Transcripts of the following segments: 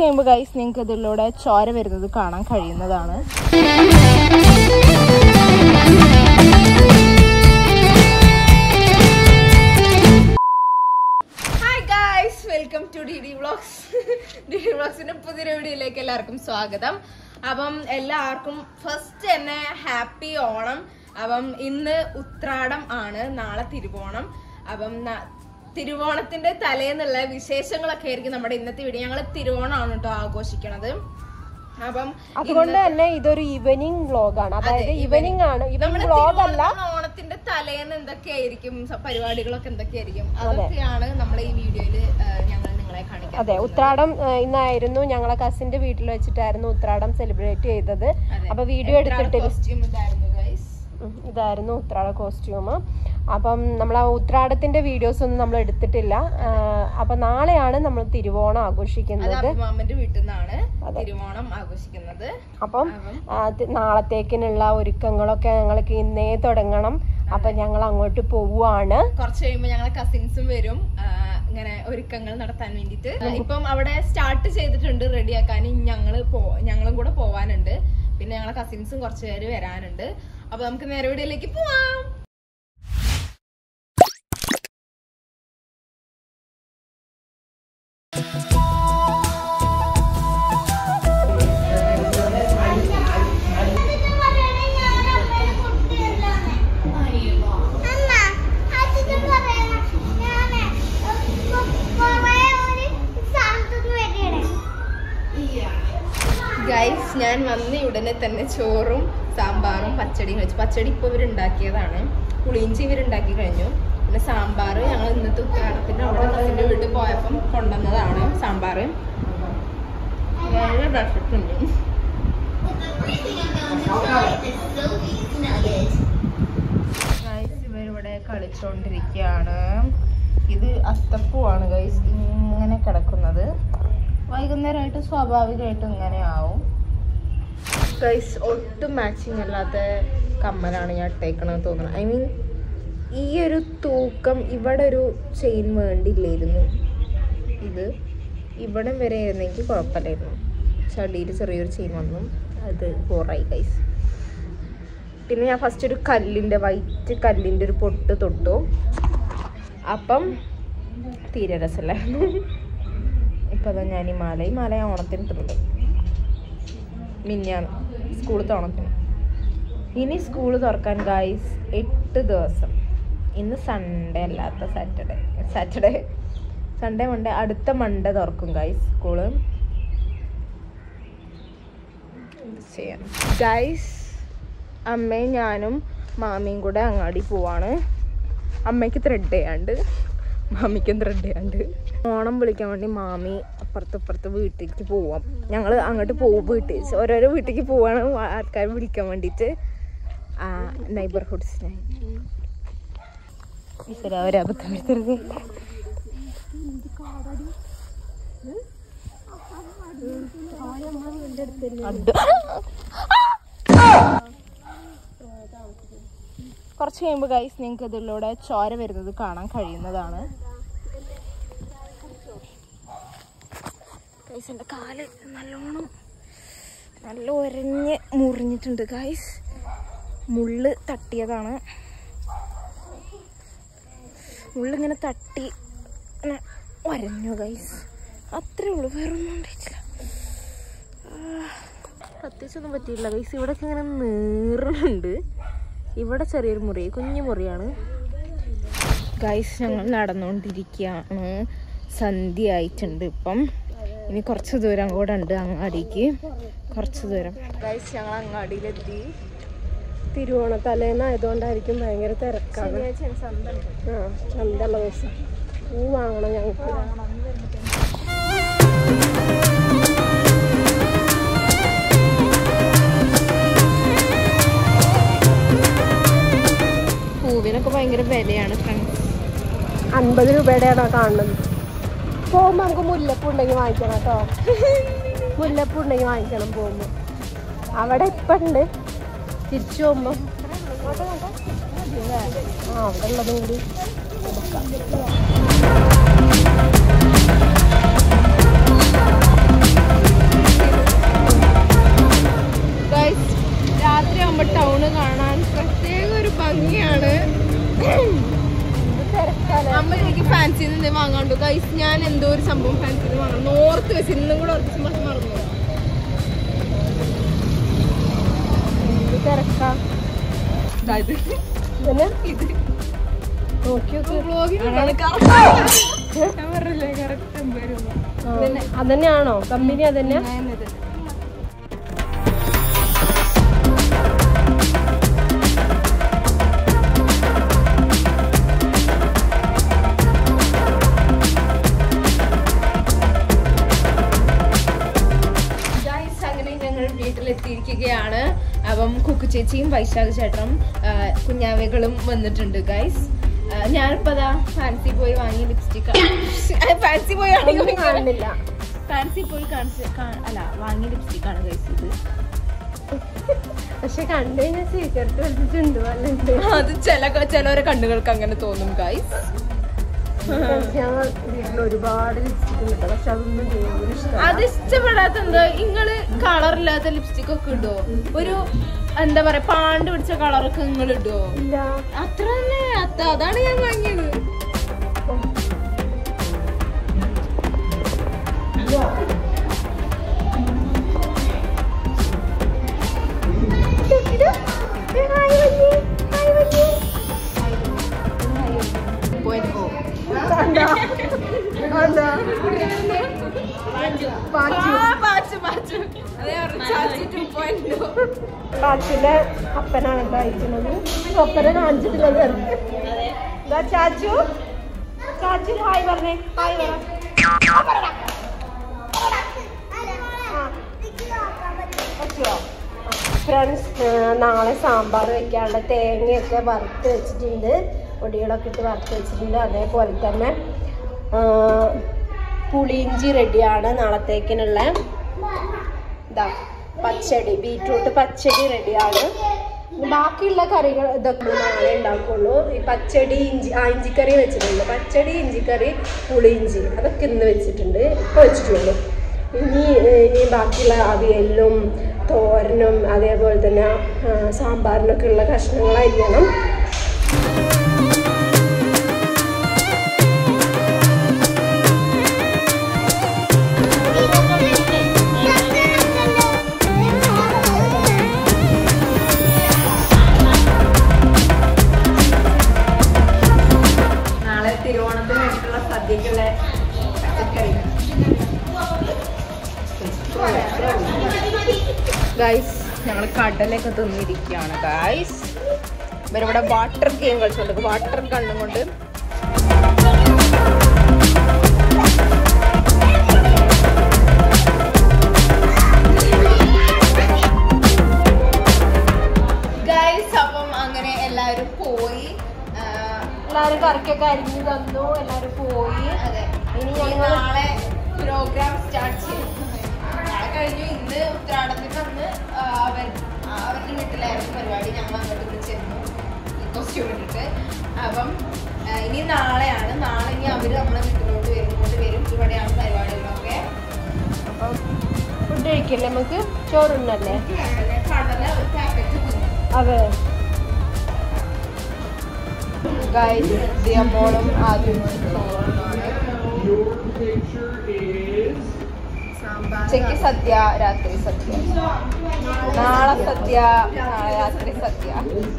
കഴിയുമ്പോൾ ഗൈസ് നിങ്ങൾക്ക് ഇതിലൂടെ ചോര വരുന്നത് കാണാൻ കഴിയുന്നതാണ് hi guys welcome to D D vlogs D D വ്ളോഗ്സിന്റെ പുതിയൊരു വീഡിയോയിലേക്ക് എല്ലാവർക്കും സ്വാഗതം അപ്പം എല്ലാവർക്കും ഫസ്റ്റ് തന്നെ ഹാപ്പി ഓണം അപ്പം ഇന്ന് ഉത്രാടം ആണ് നാളെ തിരുവോണം അപ്പം ന- തിരുവോണത്തിന്റെ തലേന്നുള്ള വിശേഷങ്ങളൊക്കെ ആയിരിക്കും നമ്മുടെ ഇന്നത്തെ വീഡിയോ ഞങ്ങൾ തിരുവോണമാണ് കേട്ടോ ആഘോഷിക്കണത് അപ്പം അതുകൊണ്ട് തന്നെ ഇതൊരു ഈവനിങ് വ്ലോഗാണ് അതായത് ഈവനിങ് ആണ് നമ്മുടെ ഈവനിങ് വ്ലോഗ് അല്ല തിരുവോണത്തിന് ഓണത്തിന്റെ തലേന്ന് എന്തൊക്കെയായിരിക്കും സ- പരിപാടികളൊക്കെ എന്തൊക്കെയായിരിക്കും അതൊക്കെയാണ് നമ്മൾ ഈ വീഡിയോയില് ഞങ്ങൾ നിങ്ങളെ കാണിക്കാൻ അതെ ഉത്രാടം ആ, ഇന്നായിരുന്നു ഞങ്ങളെ കസിന്റെ വീട്ടിൽ വെച്ചിട്ടായിരുന്നു ഉത്രാടം സെലിബ്രേറ്റ് ചെയ്തത് അപ്പൊ വീഡിയോ എടുത്തിട്ട് കോസ്റ്റ്യൂം ഇതായിരുന്നു ഗൈസ് ഉം, ഇതായിരുന്നു ഉത്രാട കോസ്റ്റ്യൂം അപ്പം നമ്മൾ ആ ഉത്രാടത്തിന്റെ വീഡിയോസ് ഒന്നും നമ്മൾ എടുത്തിട്ടില്ല ആ, അപ്പൊ നാളെയാണ് നമ്മൾ തിരുവോണം അത് ആഘോഷിക്കുന്നത് അഭിമാമന്റെ വീട്ടിൽ നിന്നാണ് തിരുവോണം ആഘോഷിക്കുന്നത് അപ്പം ആ, തി- നാളത്തേക്കിനുള്ള ഒരുക്കങ്ങളൊക്കെ ഞങ്ങൾക്ക് ഇന്നേ തുടങ്ങണം അപ്പൊ ഞങ്ങൾ അങ്ങോട്ട് പോവുകയാണ് കുറച്ച് കഴിയുമ്പോ ഞങ്ങളെ കസിൻസും വരും ആ, ഇങ്ങനെ ഒരുക്കങ്ങൾ നടത്താൻ വേണ്ടിട്ട് ഇപ്പം അവിടെ സ്റ്റാർട്ട് ചെയ്തിട്ടുണ്ട് റെഡിയാക്കാൻ ഞങ്ങള് പോ ഞങ്ങളും കൂടെ പോവാനുണ്ട് പിന്നെ ഞങ്ങളെ കസിൻസും കുറച്ച് പേര് വരാനുണ്ട് അപ്പൊ നമുക്ക് നേരെ വീഡിയോയിലേക്ക് പോവാം ഗൈസ് ഞാൻ വന്ന ഉടനെ തന്നെ ചോറും സാമ്പാറും പച്ചടിയും കഴിച്ചു പച്ചടി ഇപ്പൊ ഇവരുണ്ടാക്കിയതാണ് പുളിയിഞ്ചി ഇവരുണ്ടാക്കി കഴിഞ്ഞു പിന്നെ സാമ്പാർ ഞങ്ങൾ ഇന്നത്തെ ഉത്രാടത്തിന്റെ അവിടെ കസിന്റെ വീട്ടിൽ പോയപ്പം കൊണ്ടുവന്നതാണ് സാമ്പാർ വളരെ രസമുണ്ട് ഗൈസ് ഇവരിവിടെ കളിച്ചോണ്ടിരിക്കുകയാണ് ഇത് അത്തപ്പൂവാണ് ഗൈസ് ഇങ്ങനെ കിടക്കുന്നത് വൈകുന്നേരമായിട്ട് സ്വാഭാവികമായിട്ടും ഇങ്ങനെ ആവും ഗൈസ് ഒട്ടും മാച്ചിങ് അല്ലാത്ത കമ്മലാണ് ഞാൻ ഇട്ടേക്കണമെന്ന് തോന്നുന്നത് ഐ മീൻ ഈ ഒരു തൂക്കം ഇവിടെ ഒരു ചെയിൻ വേണ്ടിയില്ലായിരുന്നു ഇത് ഇവിടം വരെ ആയിരുന്നെങ്കിൽ കുഴപ്പമില്ലായിരുന്നു ചടിയിൽ ചെറിയൊരു ചെയിൻ വന്നു അത് ബോറായി ഗൈസ് പിന്നെ ഞാൻ ഫസ്റ്റ് ഒരു കല്ലിൻ്റെ വൈറ്റ് കല്ലിൻ്റെ ഒരു പൊട്ട് തൊട്ടു അപ്പം തീരെ രസമല്ലായിരുന്നു ഇപ്പം അതാ ഞാൻ ഈ മാല ഈ മാല ഞാൻ ഓണത്തിന് ഇട്ടിട്ടുണ്ട് മിന്നാണ് സ്കൂളത്തെ ഓണത്തിന് ഇനി സ്കൂൾ തുറക്കാൻ ഗായ്സ് എട്ട് ദിവസം ഇന്ന് സൺഡേ അല്ലാത്ത സാറ്റർഡേ സാറ്റർഡേ സൺഡേ മൺഡേ അടുത്ത മൺഡേ തുറക്കും ഗായ്സ് സ്കൂള് എന്ത് ചെയ്യാൻ ഗായ്സ് അമ്മയും ഞാനും മാമിയും കൂടെ അങ്ങാടി പോവാണ് അമ്മയ്ക്ക് ത്രെഡ് ചെയ്യാണ്ട് മാമിക്കും ത്രെഡ് ചെയ്യാണ്ട് ഓണം വിളിക്കാൻ വേണ്ടി മാമി അപ്പുറത്ത് ഇപ്പുറത്ത് വീട്ടിലേക്ക് പോവാം ഞങ്ങൾ അങ്ങോട്ട് പോകും വീട്ടിൽ ഓരോരോ വീട്ടിലേക്ക് പോവാണ് ആൾക്കാർ വിളിക്കാൻ വേണ്ടിയിട്ട് നൈബർഹുഡ്സിനെ ഈശ്വരാ ഒരബദ്ധം വരുത്തരുത് അത് കുറച്ച് കഴിയുമ്പോൾ ഗൈസ് നിങ്ങൾക്ക് ഇതിലൂടെ ചോര വരുന്നത് കാണാൻ കഴിയുന്നതാണ് ഗൈസ് എൻ്റെ കാല് നല്ലോണം നല്ല ഒരഞ്ഞ് മുറിഞ്ഞിട്ടുണ്ട് ഗൈസ് മുള്ള് തട്ടിയതാണ് മുള്ളിങ്ങനെ തട്ടി ഇങ്ങനെ ഒരഞ്ഞു ഗൈസ് അത്രേ ഉള്ളൂ വേറെ ഒന്നും ഉണ്ടായിട്ടില്ല പ്രത്യേകിച്ചൊന്നും പറ്റിയില്ല ഗൈസ് ഇവിടെയൊക്കെ ഇങ്ങനെ നീറുന്നുണ്ട് ഇവിടെ ചെറിയൊരു മുറി കുഞ്ഞു മുറിയാണ് ഗൈസ് ഞങ്ങൾ നടന്നുകൊണ്ടിരിക്കുകയാണ് സന്ധ്യ ആയിട്ടുണ്ട് ഇപ്പം ഇനി കുറച്ച് ദൂരം കൂടെ ഉണ്ട് അങ്ങാടിക്ക് കുറച്ച് ദൂരം ഗൈസ് ഞങ്ങൾ അങ്ങാടിയിലെത്തി തിരുവോണ തലേന്നായതുകൊണ്ടായിരിക്കും ഭയങ്കര തിരക്കാണ് ആ ചന്തള്ള ദിവസം പൂ വാങ്ങണം ഞങ്ങൾക്ക് പൂവിനൊക്കെ ഭയങ്കര വിലയാണ് ഫ്രണ്ട്സ് അൻപത് രൂപയുടെയാണോ കാണുന്നത് പോകുമ്പോൾ നമുക്ക് മുല്ലപ്പൂ ഉണ്ടെങ്കിൽ വാങ്ങിക്കണം കേട്ടോ മുല്ലപ്പൂ ഉണ്ടെങ്കിൽ വാങ്ങിക്കണം പോകുമ്പോൾ അവിടെ ഇപ്പം ഉണ്ട് തിരിച്ചു പോകുമ്പോൾ ആ അവിടെ ഉള്ളതും കൂടി എടുക്കാം ആകുമ്പോ ടൗണ് കാണാൻ പ്രത്യേക ഒരു ഭംഗിയാണ് അമ്മ എനിക്ക് ഫാൻസിന്ന് എന്തെങ്കിലും വാങ്ങാണ്ടു ഗൈസ് ഞാൻ എന്തോ ഒരു സംഭവം ഫാൻസിന്ന് വാങ്ങണം നോർത്ത് വെച്ച് ഇന്നും കൂടെ ഉറപ്പിച്ച് മറന്നു മറന്നു തിരക്കാ അതായത് പിന്നെ ഇത് നോക്കി നോക്ക് വ്ളോഗിനാണ് കറക്റ്റ് ഞാൻ പറഞ്ഞില്ലേ കറക്റ്റ് അമ്പത് രൂപ ആ, അതന്നെയാണോ കമ്പനി അതന്നെ ഞാനിത് Guys, അങ്ങനെ ഞങ്ങൾ വീട്ടിലെത്തിയിരിക്കുകയാണ് അപ്പം കുക്കു ചേച്ചിയും വൈശാഖ ചേട്ടനും ആ, കുഞ്ഞാവകളും വന്നിട്ടുണ്ട് ഗൈസ് ഞാനിപ്പോ അതാ ഫാൻസി പോയി വാങ്ങിയ ലിപ്സ്റ്റിക് ഫാൻസി പോയി ഒന്നും കാണുന്നില്ല ഫാൻസി പോയി കാണിച്ച് കാ- അല്ല വാങ്ങിയ ലിപ്സ്റ്റിക് ആണ് ഗൈസ് ഇത് പക്ഷെ കണ്ടു കഴിഞ്ഞാൽ സീക്രട്ട് വലിച്ചിട്ടുണ്ട് വല്ലുണ്ട് അത് ചില ചിലവരെ കണ്ണുകൾക്ക് അങ്ങനെ തോന്നും ഗൈസ് വീട്ടിൽ ഒരുപാട് ലിപ്സ്റ്റിക് ഉണ്ട് പക്ഷെ അതൊന്നും ജോലി അത് ഇഷ്ടപ്പെടാത്ത എന്താ ഇങ്ങള് കളറില്ലാത്ത ലിപ്സ്റ്റിക് ഒക്കെ ഇടോ ഒരു എന്താ പറയാ പാണ്ട് പിടിച്ച കളറൊക്കെ നിങ്ങൾ ഇടോ ഇല്ല അത്ര തന്നെ അത്ത അതാണ് ഞാൻ വാങ്ങിയത് കണ്ടാ? കണ്ടാ? പാച്ചു. പാച്ചുന്റെ അപ്പനാണ് കേട്ടോ അയക്കുന്നത് അപ്പനെ കാണിച്ചിട്ടുള്ളത് ഇതാ ചാച്ചു ചാച്ചു ഹായ് പറഞ്ഞേ ഹായ് പറ ഫ്രണ്ട്സ് നാളെ സാമ്പാർ വെക്കാനുള്ള തേങ്ങയൊക്കെ വറുത്ത് വെച്ചിട്ടുണ്ട് പൊടികളൊക്കെ ഇട്ട് വറുത്ത് വെച്ചിട്ടുണ്ട് അതേപോലെ തന്നെ ആ, പുളിയിഞ്ചി റെഡിയാണ് നാളത്തേക്കിനുള്ള ഇതാ പച്ചടി ബീറ്റ്റൂട്ട് പച്ചടി റെഡിയാണ് ബാക്കിയുള്ള കറികൾ ഇതൊക്കെ നമ്മൾ നാളെ ഉണ്ടാക്കുള്ളൂ ഈ പച്ചടി ഇഞ്ചി ആ ഇഞ്ചിക്കറി വെച്ചിട്ടുണ്ട് പച്ചടി ഇഞ്ചിക്കറി പുളിയിഞ്ചി അതൊക്കെ ഇന്ന് വെച്ചിട്ടുണ്ട് ഇപ്പോൾ വെച്ചിട്ടുള്ളൂ ഇനി ഏഹ്, ഇനി ബാക്കിയുള്ള അവിയലിനും തോരനും അതേപോലെ തന്നെ ആ, സാമ്പാറിനൊക്കെ ഉള്ള കഷ്ണങ്ങൾ അരിയണം നാളെ തിരുവോണത്തിന് വേണ്ടിയിട്ടുള്ള സദ്യക്കുള്ള പച്ചക്കറി ഗൈസ് ഞങ്ങൾ കടലൊക്കെ തിന്നിരിക്കുകയാണ് ഗൈസ് ഇവരിവിടെ വാട്ടർ ഗെയിം കളിച്ചോണ്ട് വാട്ടർ കണ്ണും കൊണ്ട് ഗൈസ് അപ്പം അങ്ങനെ എല്ലാവരും പോയി ആ, എല്ലാവരും കറിക്കൊക്കെ അരിഞ്ഞു തന്നു എല്ലാവരും പോയി അതെ ഇനി ഇനി ഞങ്ങൾ നാളെ പ്രോഗ്രാം സ്റ്റാർട്ട് ചെയ്യും നാളെ കഴിഞ്ഞു ഇന്ന് ഉത്രാടത്തിന്റെ അന്ന് ആ, അവർ ആ, അവരുടെ വീട്ടിലായിരുന്നു പരിപാടി ഞങ്ങൾ അങ്ങോട്ട് വിളിച്ചിരുന്നു ഈ കോസ്റ്റ്യൂം ഇട്ടിട്ട് അപ്പം ആ, ഇനി നാളെയാണ് നാളെ ഇനി അവര് നമ്മളെ വീട്ടിലോട്ട് വരും ഇങ്ങോട്ട് വരും ഇവിടെയാണ് പരിപാടികളൊക്കെ അപ്പം ഫുഡ് കഴിക്കല്ലേ നമുക്ക് ചോറുണ്ണല്ലേ കടല ഒരു പാക്കറ്റ് അതെ ഗൈസ് ദിയമോളും ആദ്യം ചോറുണ്ണാണ് ഉച്ചയ്ക്ക് സദ്യ രാത്രി സദ്യ നാളെ സദ്യ നാളെ രാത്രി സദ്യ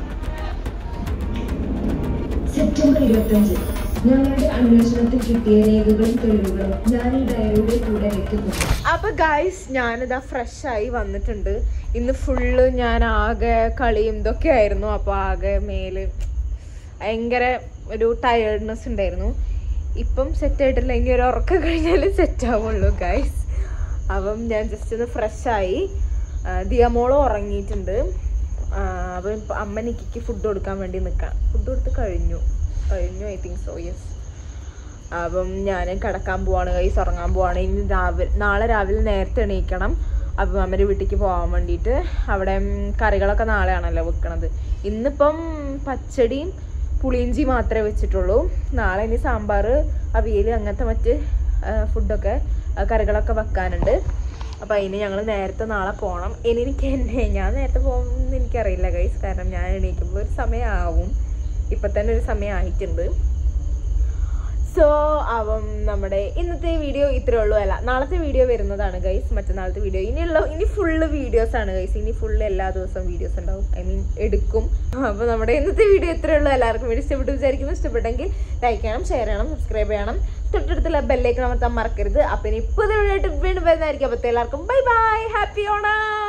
സെപ്റ്റംബർ ഇരുപത്തഞ്ച് ഞങ്ങളുടെ അന്വേഷണത്തിൽ കിട്ടിയ രേഖകളും തെളിവുകളും ഞാൻ ഈ ഡയറിയുടെ കൂടെ വെക്കുന്നുണ്ട് അപ്പൊ ഗൈസ് ഞാനിതാ ഫ്രഷ് ആയി വന്നിട്ടുണ്ട് ഇന്ന് ഫുള്ള് ഞാൻ ആകെ കളിയും ഇതൊക്കെ ആയിരുന്നു അപ്പൊ ആകെ മേല് ഭയങ്കര ഒരു ടയേർഡ്നെസ് ഉണ്ടായിരുന്നു ഇപ്പം സെറ്റ് ആയിട്ടില്ല ഇനി ഒരു ഉറക്കം കഴിഞ്ഞാൽ സെറ്റ് ആവുള്ളൂ ഗൈസ് അപ്പം ഞാൻ ജസ്റ്റ് ഒന്ന് ഫ്രഷ് ആയി ആ, ദിയമോളും ഉറങ്ങിയിട്ടുണ്ട് ആ, അപ്പം ഇപ്പം അമ്മ നിക്കിക്ക് ഫുഡ് കൊടുക്കാൻ വേണ്ടി നിൽക്കാം ഫുഡ് കൊടുത്ത് കഴിഞ്ഞു കഴിഞ്ഞു ഐ തിങ്ക് സോ യെസ് അപ്പം ഞാൻ കിടക്കാൻ പോവാണ് കൈസ് ഉറങ്ങാൻ പോവാണ് ഇനി രാവിലെ നാളെ രാവിലെ നേരത്തെ എണീക്കണം അപ്പം അമ്മയുടെ വീട്ടിലേക്ക് പോകാൻ വേണ്ടിയിട്ട് അവിടെ ഉം, കറികളൊക്കെ നാളെയാണല്ലോ വെക്കണത് ഇന്നിപ്പം പച്ചടിയും പുളിയിഞ്ചി മാത്രമേ വെച്ചിട്ടുള്ളൂ നാളെ ഇനി സാമ്പാർ അവിയൽ അങ്ങനത്തെ മറ്റ് ആ, ഫുഡൊക്കെ ആ, കറികളൊക്കെ വെക്കാനുണ്ട് അപ്പോൾ അതിന് ഞങ്ങൾ നേരത്തെ നാളെ പോകണം ഇനി എനിക്ക് എന്നെ ഞാൻ നേരത്തെ പോകുമെന്ന് എനിക്കറിയില്ല ഗൈസ് കാരണം ഞാൻ എണീക്കുമ്പോൾ ഒരു സമയമാവും ഇപ്പം തന്നെ ഒരു സമയം ആയിട്ടുണ്ട് സോ അവം നമ്മുടെ ഇന്നത്തെ വീഡിയോ ഇത്രേ ഉള്ളൂ അല്ല നാളത്തെ വീഡിയോ വരുന്നതാണ് ഗൈസ് മറ്റന്നാളത്തെ വീഡിയോ ഇനിയുള്ള ഇനി ഫുള്ള് വീഡിയോസ് ആണ് ഗൈസ് ഇനി ഫുള്ള് എല്ലാ ദിവസവും വീഡിയോസ് ഉണ്ടാവും ഐ മീൻ എടുക്കും അപ്പോൾ നമ്മുടെ ഇന്നത്തെ വീഡിയോ ഇത്രേ ഉള്ളൂ എല്ലാവർക്കും വീഡിയോ ഇഷ്ടപ്പെട്ടു വിചാരിക്കുന്നു ഇഷ്ടപ്പെട്ടെങ്കിൽ ലൈക്ക് ചെയ്യണം ഷെയർ ചെയ്യണം സബ്സ്ക്രൈബ് ചെയ്യണം തൊട്ടടുത്തുള്ള ബെല്ലേക്ക് അമർത്താൻ മറക്കരുത് അപ്പം ഇനി പുതിയ വീഡിയോ ആയിട്ട് വീണ്ടും വരുന്നതായിരിക്കും അപ്പോൾ എല്ലാവർക്കും ബൈ ബൈ ഹാപ്പി ഓണം